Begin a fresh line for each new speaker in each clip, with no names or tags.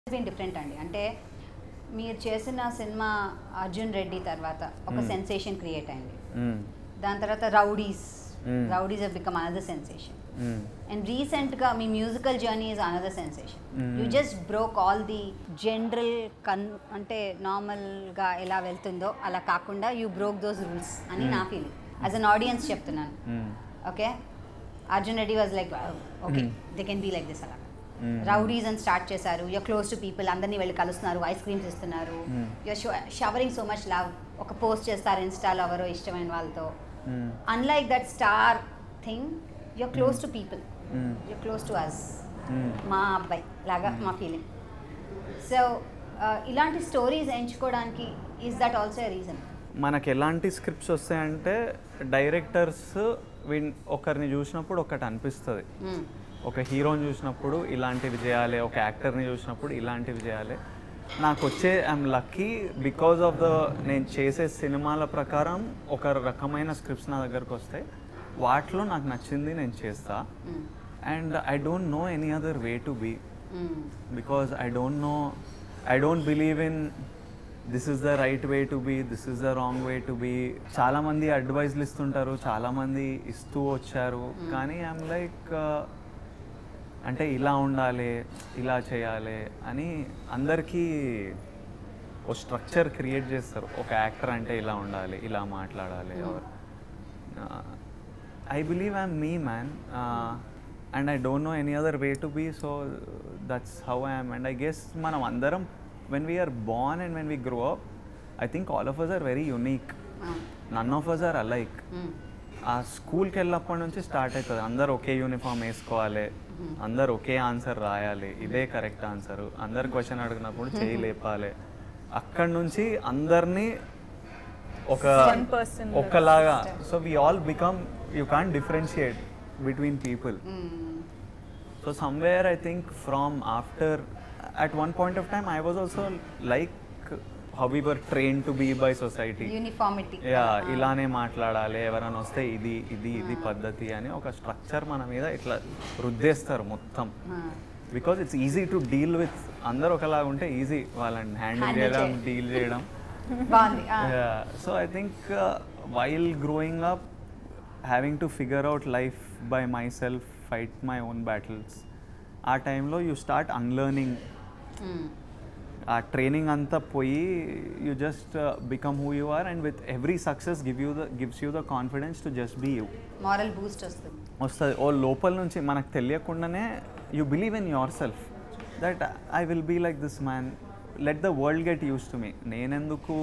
Been different అండి అంటే మీరు చేసిన సినిమా అర్జున్ రెడ్డి తర్వాత ఒక సెన్సేషన్ క్రియేట్ అయింది దాని తర్వాత rowdies
Mm.
Rowdies have become another sensation
hmm.
And రీసెంట్గా మీ musical journey is another sensation
Mm.
You just broke all the general కన్ అంటే నార్మల్గా ఎలా వెళ్తుందో అలా కాకుండా యూ బ్రోక్ దోస్ రూల్స్ అని నా ఫీలింగ్ యాజ్ అన్ ఆడియన్స్ చెప్తున్నాను
hmm.
Okay Arjun Reddy was like okay
Mm.
They can be like this అలా
Mm.
రౌడీస్ అని స్టార్ట్ చేశారు యూర్ క్లోజ్ టు పీపుల్ అందరినీ వెళ్ళి కలుస్తున్నారు ఐస్ క్రీమ్స్ ఇస్తున్నారు
Mm.
You're showering so much love ఒక పోస్ట్ చేస్తారు ఇన్స్టాలో ఎవరో ఇష్టమైన వాళ్ళతో
hmm.
Unlike that star thing you're close to people
hmm.
You're close to us
hmm.
మా అబ్బాయి లాగా మా ఫీలింగ్ సో ఇలాంటి స్టోరీస్ ఎంచుకోవడానికి ఈజ్ దట్ ఆల్సో రీజన్
మనకి ఎలాంటి స్క్రిప్ట్స్ వస్తాయంటే డైరెక్టర్స్ వీన్ ఒకరిని చూసినప్పుడు ఒకటి అనిపిస్తుంది ఒక హీరోని చూసినప్పుడు ఇలాంటివి చేయాలి ఒక యాక్టర్ని చూసినప్పుడు ఇలాంటివి చేయాలి నాకు వచ్చే I'm lucky because of the నేను చేసే సినిమాల ప్రకారం ఒక రకమైన స్క్రిప్ట్స్ నా దగ్గరకు వస్తాయి వాటిలో నాకు నచ్చింది నేను చేస్తా and I don't know any other way to be because I don't know I don't believe in this is the right way to be this is the wrong way to be చాలామంది అడ్వైజ్లు ఇస్తుంటారు చాలామంది ఇస్తూ వచ్చారు కానీ I'm like అంటే ఇలా ఉండాలి ఇలా చేయాలి అని అందరికీ ఓ స్ట్రక్చర్ క్రియేట్ చేస్తారు ఒక యాక్టర్ అంటే ఇలా ఉండాలి ఇలా మాట్లాడాలి I believe I'm me man and I don't know any other way to be so that's how I'm and I guess మనం అందరం when we are born and when we grow up I think all of us are very unique none of us are alike ఆ స్కూల్కి వెళ్ళినప్పటి నుంచి start అవుతుంది అందరు ఒకే uniform వేసుకోవాలి అందరు ఒకే answer రాయాలి ఇదే కరెక్ట్ ఆన్సర్ అందరు క్వశ్చన్ అడిగినప్పుడు చేయి లేపాలి అక్కడి నుంచి అందరినీ ఒక
One person.
ఒకలాగా so we all become you can't differentiate between people so somewhere I think from after at one point of time I was also like how we were trained to be by society
uniformity
yeah ఇలానే మాట్లాడాలి ఎవరైనా వస్తే ఇది ఇది ఇది పద్ధతి అని ఒక స్ట్రక్చర్ మన మీద ఇట్లా రుద్దేస్తారు మొత్తం because it's easy to deal with అందరు ఒకలాగా ఉంటే ఈజీ వాళ్ళని హ్యాండిల్
Handle
చేయడం
చేయడం.
డీల్ చేయడం
బాగుంది
so I think while growing up having to figure out life by myself fight my own battles ఆ టైంలో యూ స్టార్ట్ అన్లర్నింగ్ ఆ ట్రైనింగ్ అంతా పోయి you just become who you are and with every success give you the gives you the confidence to just be you
moral boost వస్తుంది
వస్తుంది ఓ లోపల నుంచి మనకు తెలియకుండానే you believe in yourself that I will be like this man let the world get used to me నేనెందుకు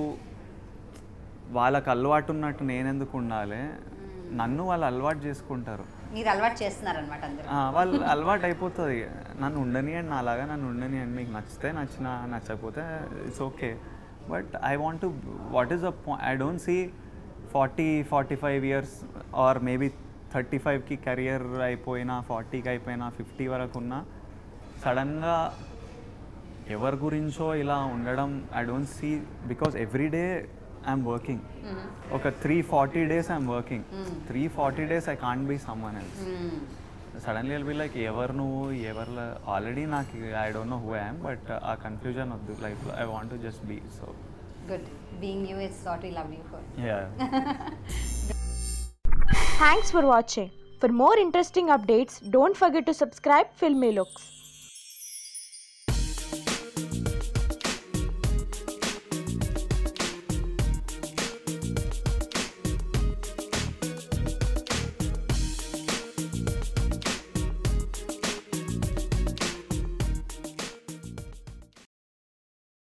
వాళ్ళకి అలవాటు ఉన్నట్టు నేనెందుకు ఉండాలి నన్ను వాళ్ళు అలవాటు చేసుకుంటారు
మీరు అలవాటు చేస్తున్నారనమాట అందరూ
ఆ, వాళ్ళు అలవాటు అయిపోతుంది నన్ను ఉండనియండి నాలాగా నన్ను ఉండనియండి మీకు నచ్చితే నచ్చిన నచ్చకపోతే it's okay but I want to what is the I don't see forty forty five years or maybe thirty ఫైవ్కి కెరియర్ అయిపోయినా ఫార్టీకి అయిపోయినా ఫిఫ్టీ వరకు ఉన్నా సడన్గా ఎవరి గురించో ఇలా ఉండడం I don't see because every day I'm working ఒక three forty days I'm working three forty days I can't be someone else suddenly will be like ఎవరు నువ్వు ఎవరు ఆల్రెడీ నాకు I don't know who I'm but ఆ confusion వద్దు లైఫ్లో I want to just be so
good being you is what we love you for
yeah
Thanks for watching. For more interesting updates, don't forget to subscribe Filmy Looks.